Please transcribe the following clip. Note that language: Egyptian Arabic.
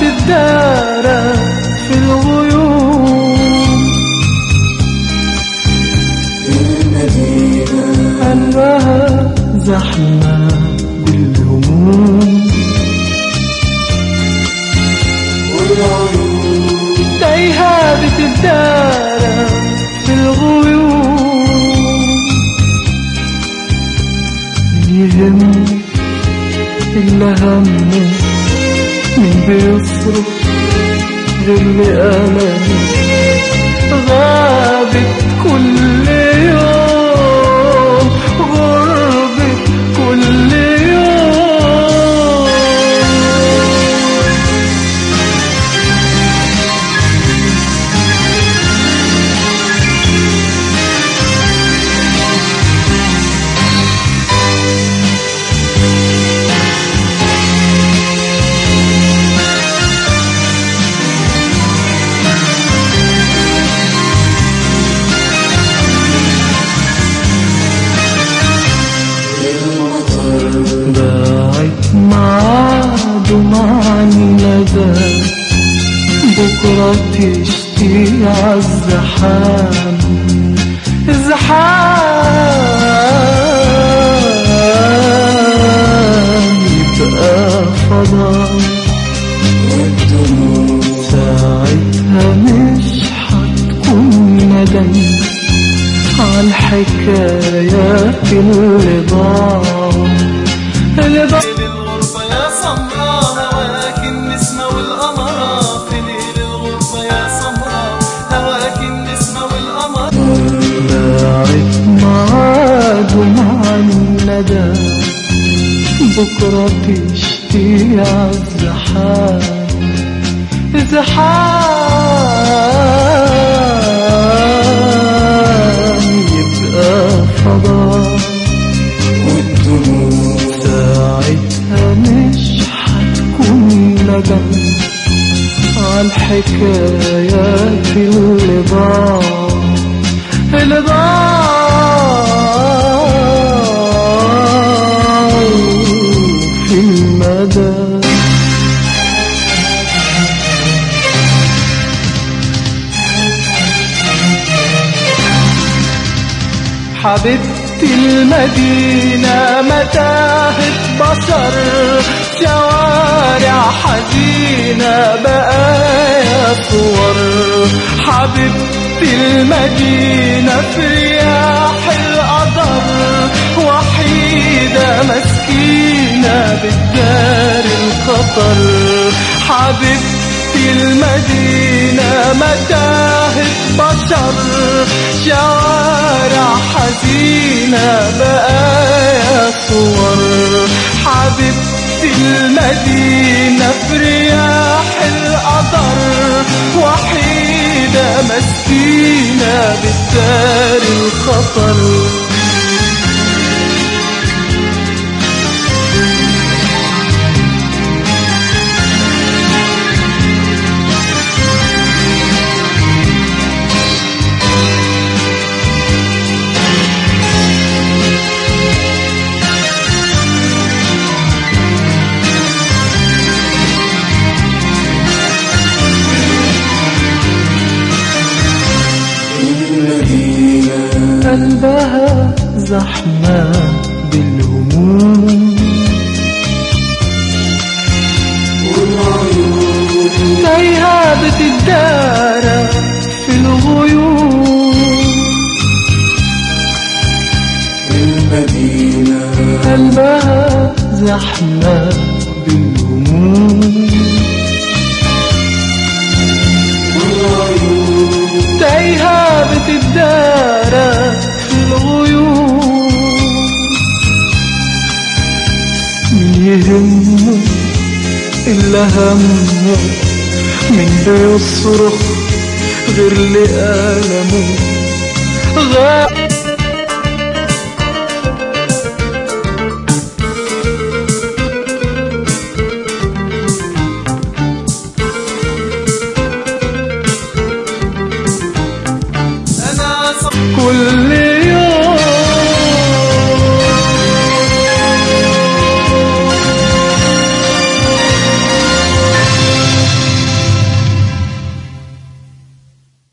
بتدارى في الغيوم المدينة قلبها زحمة بالهموم والعيون تايهة بتدارى في الغيوم يهم إلا همه مين بيصرف غير لألمه غابت كل يوم غربت كل يوم المطر باعت معاد مع الندى بكرة تشتي عالزحام الزحام يبقى فضاء والدموع ساعتها مش هتكون ندم عالحكايات اللي ضاعوا اللي ضاعوا الغربة يا سمراء هواك النسمة والقمرة في ليل الغربة يا سمراء هواك النسمة والقمرة باعت معاد مع الندى بكرة تشتي عالزحام زحام يبقى فضاء والدموع ساعتها مش هتكون ندم عالحكايات اللي ضاعوا اللي ضاعوا في المدى حبيبتي المدينة متاهة بشر شوارع حزينة بقايا صور حبيبتي المدينة في رياح القدر وحيدة مسكينة بالدار الخطر حبيبتي المدينة متاهة بشر شوارع حزينة بقايا صور حبيبتي المدينة في رياح القدر وحيدة مسكينة بالدار الخطر المدينة قلبها زحمة بالهموم والعيون تايهة بتدارى في الغيوم المدينة قلبها زحمة بالهموم والعيون تايهة بتدارى في الغيوم من يهمه إلا همه من بيصرخ غير لألمه غاب